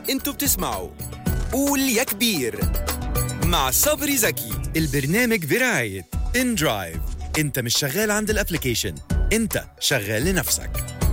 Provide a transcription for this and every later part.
انتوا بتسمعوا قول يا كبير مع صبري زكي البرنامج برعاية ان درايف انت مش شغال عند الابليكيشن انت شغال لنفسك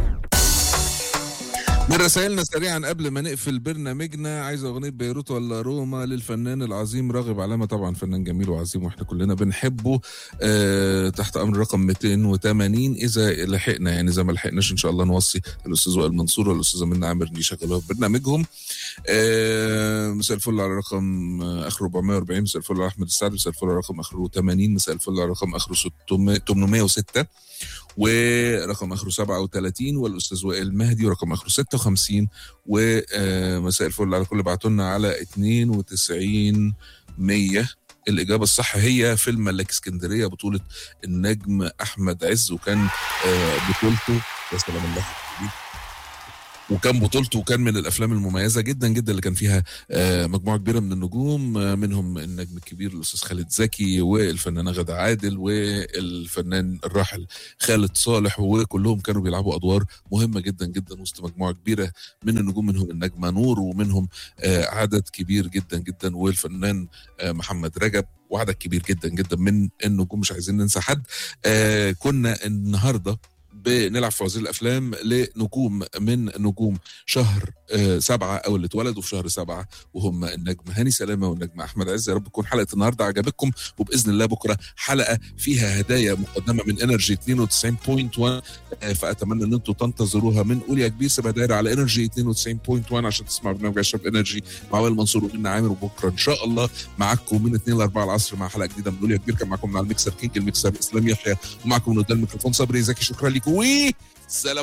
من رسائلنا سريعا قبل ما نقفل برنامجنا عايز اغنيه بيروت ولا روما للفنان العظيم راغب علامه طبعا فنان جميل وعظيم واحنا كلنا بنحبه آه تحت امر رقم 280 اذا لحقنا يعني اذا ما لحقناش ان شاء الله نوصي الاستاذ وائل منصور والاستاذه منى عامر يشغلوها في برنامجهم آه مساء الفل على رقم آه، اخره 440 مساء الفل على احمد السعد مساء الفل على رقم اخره 80 مساء الفل على رقم اخره 600 806 ورقم اخره 37 والاستاذ وائل مهدي ورقم اخره 56 ومساء الفل على كل بعتوا لنا على 92 100 الإجابة الصح هي فيلم ملاك اسكندرية بطولة النجم أحمد عز وكان آه، بطولته يا سلام الله عليك. وكان بطولته وكان من الافلام المميزه جدا جدا اللي كان فيها آه، مجموعه كبيره من النجوم آه، منهم النجم الكبير الاستاذ خالد زكي والفنانه غدا عادل والفنان الراحل خالد صالح وكلهم كانوا بيلعبوا ادوار مهمه جدا جدا وسط مجموعه كبيره من النجوم منهم النجمه نور ومنهم آه، عدد كبير جدا جدا والفنان آه، محمد رجب وعدد كبير جدا جدا من النجوم مش عايزين ننسى حد آه، كنا النهارده بنلعب في وزير الافلام لنجوم من نجوم شهر آه، سبعه او اللي اتولدوا في شهر سبعه وهم النجم هاني سلامه والنجم احمد عز يا رب تكون حلقه النهارده عجبتكم وباذن الله بكره حلقه فيها هدايا مقدمه من انرجي 92.1 آه، فاتمنى ان انتم تنتظروها من قول يا كبير سيبها دايره على انرجي 92.1 عشان تسمعوا برنامج عشاب انرجي مع وائل منصور ومنى عامر وبكره ان شاء الله معاكم من 2 ل 4 العصر مع حلقه جديده من قول يا كبير كان معاكم مع الميكسر كينج الميكسر اسلام يحيى ومعكم من قدام الميكروفون صبري زكي شكرا لكم والسلام